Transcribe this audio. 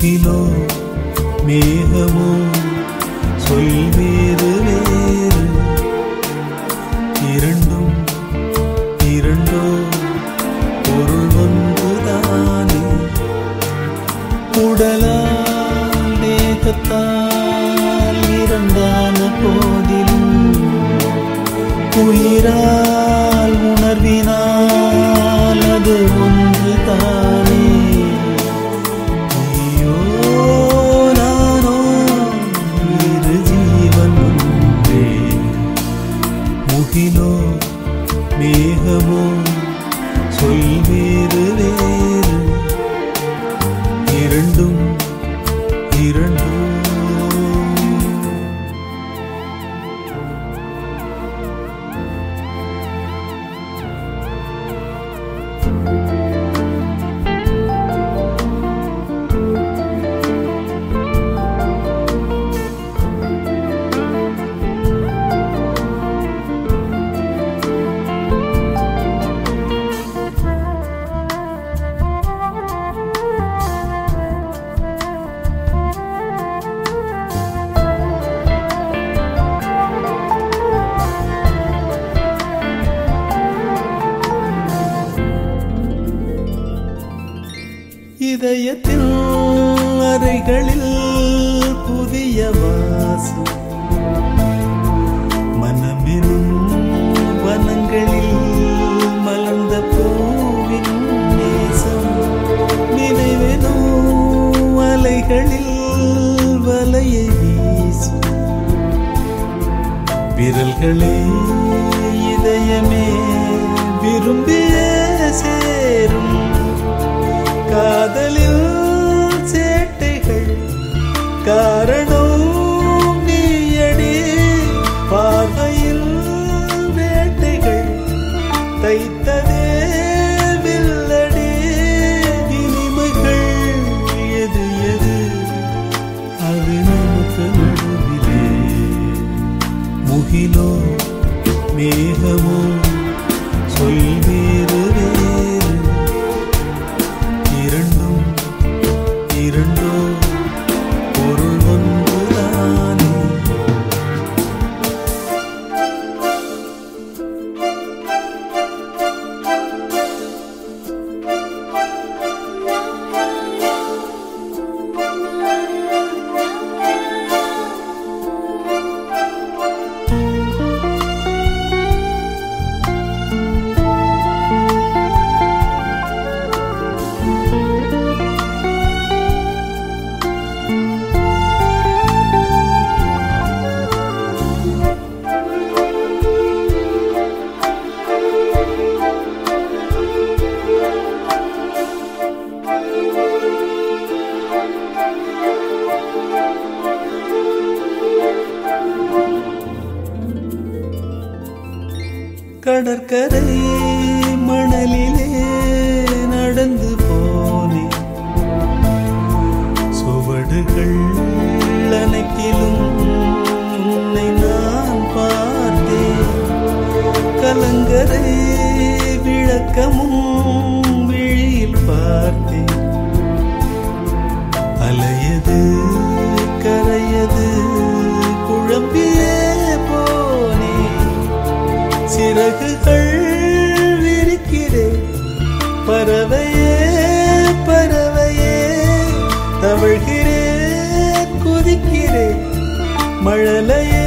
முகிலோ மேகமோ சொல் வேறு வேறு இரண்டும் இரண்டோ பொருள் ஒன்றுதானே உடலால் தேகத்தால் இரண்டான போதிலும் உயிரால் உணர்வினால் அது ஒன்று தானே நீயோ நானோ இரு ஜீவன் ஒன்றே முகிலோ மேகமோ சொல் வேறு வேறு இரண்டும் இரண்டோ இதயத்தில் அறைகளில் புதிய வாசம் மனமெனும் வனங்களில் மலர்ந்த பூவின் நேசம் நினைவெனும் அலைகளில் வலையை வீசும் விரல்களே இதயமே விரும்பிய சேரும் காதலில் சேட்டைகள் காரணம் நீயடி பார்வையில் வேட்டைகள் தைத்ததே வில்லடி இனிமைகள் எது எது அது நமக்கு நடுவிலே முகிலோ மேகமோ சொல் வேறு வேறு இரண்டும் இரண்டோ பொருள் ஒன்றுதானே கடற்கரை மணலிலே நடந்து போனே சுவடுகள் அனைத்திலும் உன்னை நான் பார்த்தேன் கலங்கரை விளக்கமும் விழியில் பார்த்தேன் அலையது கரையது குழம்பியே போனே சிறகுகள் விரிக்கிறேன் பறவையே பறவையே தவழ்கிறேன் குதிக்கிறேன் மழலையே